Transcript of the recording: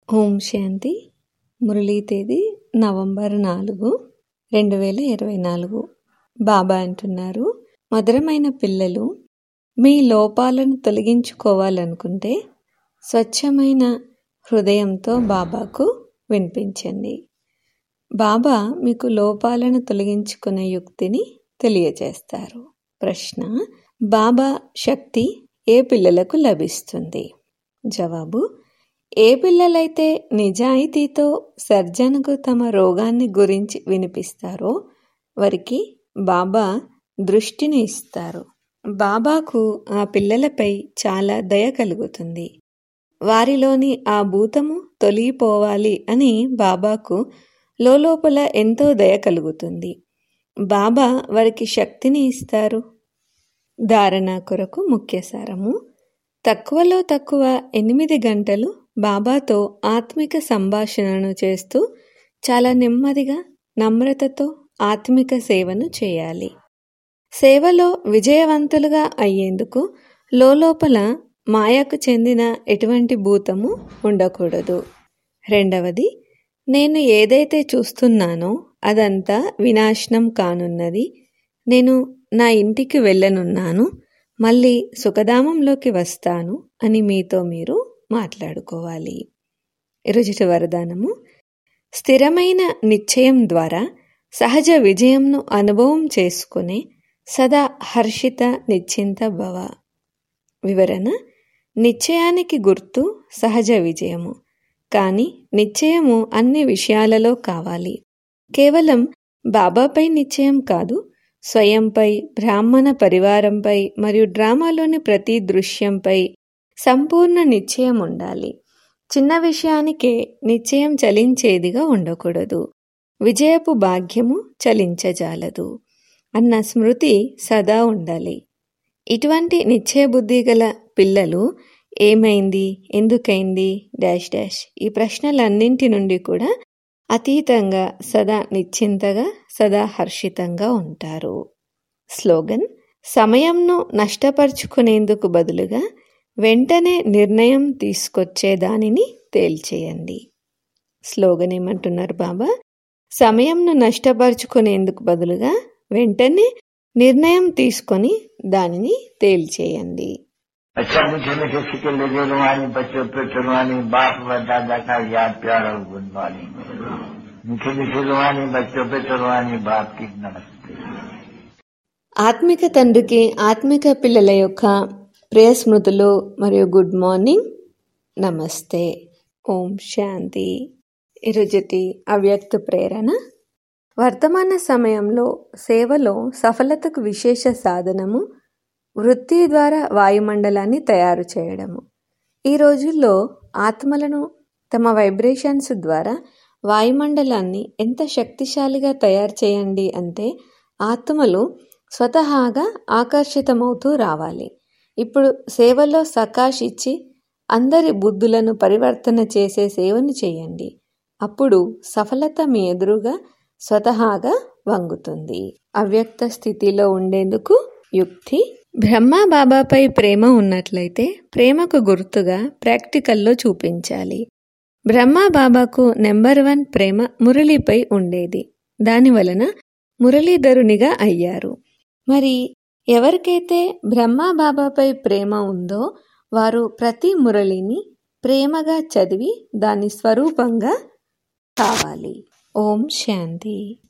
ఓం శాంతి మురళీ తేదీ నవంబర్ నాలుగు రెండు వేల ఇరవై నాలుగు బాబా అంటున్నారు మధురమైన పిల్లలు మీ లోపాలను తొలగించుకోవాలనుకుంటే స్వచ్ఛమైన హృదయంతో బాబాకు వినిపించండి బాబా మీకు లోపాలను తొలగించుకునే యుక్తిని తెలియజేస్తారు ప్రశ్న బాబా శక్తి ఏ పిల్లలకు లభిస్తుంది జవాబు ఏ పిల్లలైతే నిజాయితీతో సర్జనకు తమ రోగాన్ని గురించి వినిపిస్తారో వారికి బాబా దృష్టిని ఇస్తారు బాబాకు ఆ పిల్లలపై చాలా దయ కలుగుతుంది వారిలోని ఆ భూతము తొలగిపోవాలి అని బాబాకు లోపల ఎంతో దయ కలుగుతుంది బాబా వారికి శక్తిని ఇస్తారు ధారణ కొరకు ముఖ్య సారము తక్కువలో తక్కువ ఎనిమిది గంటలు బాబాతో ఆత్మిక సంభాషణను చేస్తూ చాలా నెమ్మదిగా నమ్రతతో ఆత్మిక సేవను చేయాలి సేవలో విజయవంతులుగా అయ్యేందుకు లోపల మాయకు చెందిన ఎటువంటి భూతము ఉండకూడదు రెండవది నేను ఏదైతే చూస్తున్నానో అదంతా వినాశనం కానున్నది నేను నా ఇంటికి వెళ్ళనున్నాను మళ్ళీ సుఖధామంలోకి వస్తాను అని మీతో మీరు మాట్లాడుకోవాలి ఈరోజుటి వరదానము స్థిరమైన నిశ్చయం ద్వారా సహజ విజయంను అనుభవం చేసుకునే సదా హర్షిత నిశ్చింత భవ వివరణ నిశ్చయానికి గుర్తు సహజ విజయము కానీ నిశ్చయము అన్ని విషయాలలో కావాలి కేవలం బాబాపై నిశ్చయం కాదు స్వయంపై బ్రాహ్మణ పరివారంపై మరియు డ్రామాలోని ప్రతి దృశ్యంపై సంపూర్ణ నిశ్చయం ఉండాలి చిన్న విషయానికే నిశ్చయం చలించేదిగా ఉండకూడదు విజయపు భాగ్యము చలించజాలదు అన్న స్మృతి సదా ఉండాలి ఇటువంటి నిశ్చయబుద్ధి గల పిల్లలు ఏమైంది ఎందుకైంది డాష్ డాష్ ఈ ప్రశ్నలన్నింటి నుండి కూడా అతీతంగా సదా నిశ్చింతగా సదా హర్షితంగా ఉంటారు స్లోగన్ సమయంను నష్టపరుచుకునేందుకు బదులుగా వెంటనే నిర్ణయం తీసుకొచ్చే దానిని తేల్చేయండి స్లోగన్ ఏమంటున్నారు బాబా సమయంను నష్టపరుచుకునేందుకు బదులుగా వెంటనే నిర్ణయం తీసుకొని దానిని తేల్చేయండి अच्छा मीठे मीठे सिक्के लगे रुहानी बच्चों पे चुनवानी बाप व दादा का याद प्यार और गुणवानी मीठे मीठे रुहानी बच्चों पे चुनवानी बाप की नमस्ते ఆత్మిక తండ్రికి ఆత్మిక పిల్లల యొక్క ప్రియ స్మృతులు మరియు గుడ్ మార్నింగ్ నమస్తే ఓం శాంతి ఈరోజుటి అవ్యక్త ప్రేరణ వర్తమాన సమయంలో సేవలో సఫలతకు విశేష సాధనము వృత్తి ద్వారా వాయుమండలాన్ని తయారు చేయడము ఈ రోజుల్లో ఆత్మలను తమ వైబ్రేషన్స్ ద్వారా వాయుమండలాన్ని ఎంత శక్తిశాలిగా తయారు చేయండి అంటే ఆత్మలు స్వతహాగా ఆకర్షితమవుతూ రావాలి ఇప్పుడు సేవలో సకాష్ ఇచ్చి అందరి బుద్ధులను పరివర్తన చేసే సేవను చేయండి అప్పుడు సఫలత మీ ఎదురుగా స్వతహాగా వంగుతుంది అవ్యక్త స్థితిలో ఉండేందుకు యుక్తి బ్రహ్మ బాబాపై ప్రేమ ఉన్నట్లయితే ప్రేమకు గుర్తుగా ప్రాక్టికల్లో చూపించాలి బ్రహ్మ బాబాకు నెంబర్ వన్ ప్రేమ మురళిపై ఉండేది దాని వలన మురళీధరునిగా అయ్యారు మరి ఎవరికైతే బ్రహ్మ బాబాపై ప్రేమ ఉందో వారు ప్రతి మురళిని ప్రేమగా చదివి దాని స్వరూపంగా కావాలి ఓం శాంతి